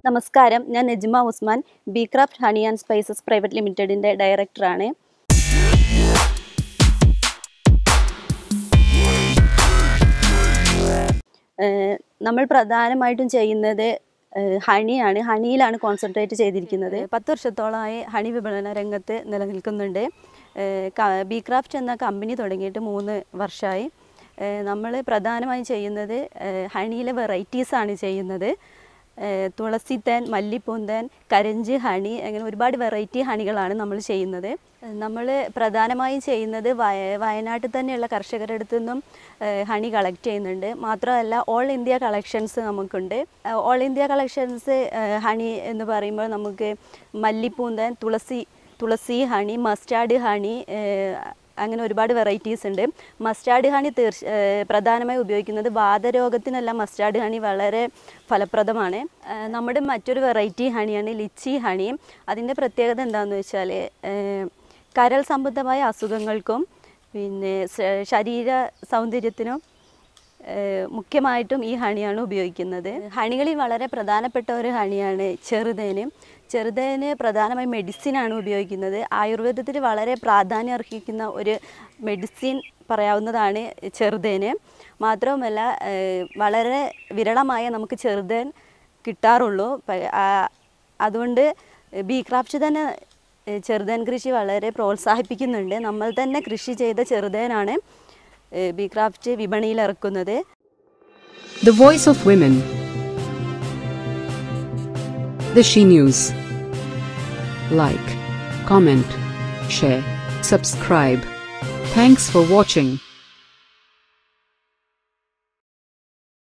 നമസ്കാരം ഞാൻ Najma Usman B craft honey and spices private ലിമിറ്റഡിൻ്റെ ഡയറക്ടറാണ് ഏഹ് നമ്മൾ പ്രധാനമായിട്ടും ചെയ്യുന്നത് ഏഹ് ഹണിയാണ് ഹണിയിലാണ് കോൺസെൻട്രേറ്റ് ചെയ്തിരിക്കുന്നത് പത്ത് വർഷത്തോളമായി ഹണി വിപണന രംഗത്ത് നിലനിൽക്കുന്നുണ്ട് ഏഹ് ക- ബി ക്രാഫ്റ്റ് എന്ന കമ്പനി തുടങ്ങിയിട്ട് മൂന്ന് വർഷമായി നമ്മൾ പ്രധാനമായും ചെയ്യുന്നത് ഏഹ് ഹണിയിലെ വെറൈറ്റീസാണ് ചെയ്യുന്നത് ഏഹ് തുളസിത്തേൻ മല്ലിപ്പൂന്തേൻ കരഞ്ച് ഹണി അങ്ങനെ ഒരുപാട് വെറൈറ്റി ഹണികളാണ് നമ്മൾ ചെയ്യുന്നത് നമ്മൾ പ്രധാനമായും ചെയ്യുന്നത് വയ വയനാട്ടിൽ തന്നെയുള്ള കർഷകരുടെ അടുത്തു നിന്നും ഏഹ് ഹണി കളക്ട് ചെയ്യുന്നുണ്ട് മാത്രമല്ല ഓൾ ഇന്ത്യ കളക്ഷൻസ് നമുക്കുണ്ട് ഏഹ് ഓൾ ഇന്ത്യ കളക്ഷൻസ് ഏഹ് ഹണി എന്ന് പറയുമ്പോൾ നമുക്ക് മല്ലിപ്പൂന്തേൻ തുളസി തുളസി ഹണി മസ്റ്റാർഡ് ഹണി ഏഹ് അങ്ങനെ ഒരുപാട് വെറൈറ്റീസ് ഉണ്ട് മസ്റ്റാർഡ് ഹണി തീർച്ച ഏഹ് പ്രധാനമായി ഉപയോഗിക്കുന്നത് വാതരോഗത്തിനെല്ലാം മസ്റ്റാർഡ് ഹണി വളരെ ഫലപ്രദമാണ് ഏഹ് നമ്മുടെ മറ്റൊരു വെറൈറ്റി ഹണിയാണ് ലിച്ചി ഹണി അതിൻ്റെ പ്രത്യേകത എന്താണെന്ന് വെച്ചാൽ ഏഹ് കരൾ സംബന്ധമായ അസുഖങ്ങൾക്കും പിന്നെ ശ- ശരീര സൗന്ദര്യത്തിനും ഏഹ് മുഖ്യമായിട്ടും ഈ ഹണിയാണ് ഉപയോഗിക്കുന്നത് ഹണികളിൽ വളരെ പ്രധാനപ്പെട്ട ഒരു ഹണിയാണ് ചെറുതേന് ചെറുതേന് പ്രധാനമായും മെഡിസിനാണ് ഉപയോഗിക്കുന്നത് ആയുർവേദത്തിൽ വളരെ പ്രാധാന്യം അർഹിക്കുന്ന ഒരു മെഡിസിൻ പറയാവുന്നതാണ് ചെറുതേന് മാത്രവുമല്ല ഏഹ് വളരെ വിരളമായ നമുക്ക് ചെറുതേൻ കിട്ടാറുള്ളൂ പ- ആ- അതുകൊണ്ട് ബി ക്രാഫ്റ്റ് തന്നെ ഏഹ് ചെറുതേൻ കൃഷി വളരെ പ്രോത്സാഹിപ്പിക്കുന്നുണ്ട് നമ്മൾ തന്നെ കൃഷി ചെയ്ത ചെറുതേനാണ് ഏഹ് ബി ക്രാഫ്റ്റ് വിപണിയിൽ ഇറക്കുന്നത് The Voice of Women. The She News. Like, comment, share, subscribe. Thanks for watching.